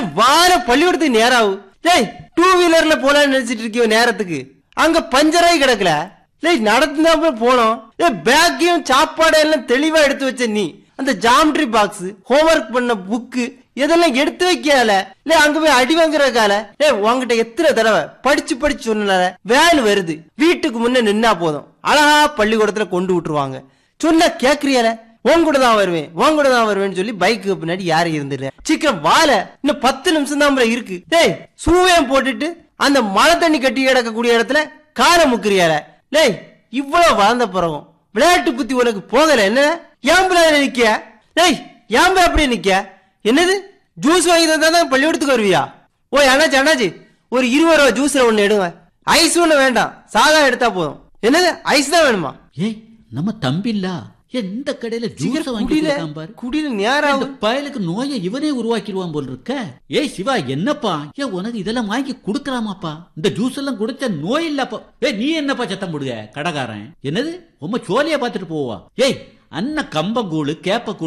வார பள்ளிக்கூடத்துக்கு நேரம் ஆகும் டேய் டூ வீலர்ல போலாம்னு நினைச்சிட்டு இருக்கியோ நேரத்துக்கு அங்க பஞ்சராய் கிடக்கல டேய் நடந்துதான் போனோம் ஏய் பேக்கையும் சாப்பாடு எல்லாம் தெளிவா எடுத்து வச்ச நீ அந்த ஜாமெட்ரி பாக்ஸ் ஹோம்ஒர்க் பண்ண புக்கு இதெல்லாம் எடுத்து வைக்கல இல்ல அங்க போய் அடி வாங்குற கால ஏ உன்கிட்ட எத்தனை தடவை படிச்சு படிச்சு சொன்ன வேன் வருது வீட்டுக்கு முன்ன நின்னா போதும் அழகா பள்ளிக்கூடத்துல கொண்டு விட்டுருவாங்க சொன்னா கேக்குறியால உன் கூட தான் வருவேன் உன் கூட தான் வருவேன்னு சொல்லி பைக்கு பின்னாடி யாரும் இருந்துரு சீக்கிரம் வாழ இன்னும் பத்து நிமிஷம் தான் இருக்கு டேய் சூவையும் போட்டுட்டு அந்த மழை தண்ணி கட்டி கிடக்கக்கூடிய இடத்துல காரை முக்கிறியால டேய் இவ்வளவு வளர்ந்த பிறகும் விளையாட்டு புத்தி உனக்கு போகல என்ன ஏன் பிள்ளை நிக்க டேய் ஏன் போய் அப்படி நிக்க என்னது ஜூஸ் வாங்கி தந்தா தான் பள்ளிக்கூடத்துக்கு வருவியா ஓ அண்ணாச்சி அண்ணாச்சி ஒரு இருபது ரூபா ஜூஸ்ல ஒண்ணு எடுங்க ஐஸ் ஒண்ணு வேண்டாம் சாதா எடுத்தா போதும் என்னது ஐஸ் தான் வேணுமா ஏய் நம்ம தம்பி இல்ல எந்த கடையில ஜூஸ் சீக்கிரம் வாங்கி குடியில கொடுக்காம பாரு குடியில நேரம் இந்த பயலுக்கு நோயை இவனே உருவாக்கிடுவான் போல் இருக்க ஏய் சிவா என்னப்பா ஏன் உனக்கு இதெல்லாம் வாங்கி கொடுக்கலாமாப்பா இந்த ஜூஸ் எல்லாம் குடிச்ச நோய் இல்லப்பா ஏய் நீ என்னப்பா சத்தம் போடுக கடைக்காரன் என்னது உம்ம சோழிய பாத்துட்டு போவா ஏய் அண்ணன் கம்பங்கூழு கேப்பக்கூழ்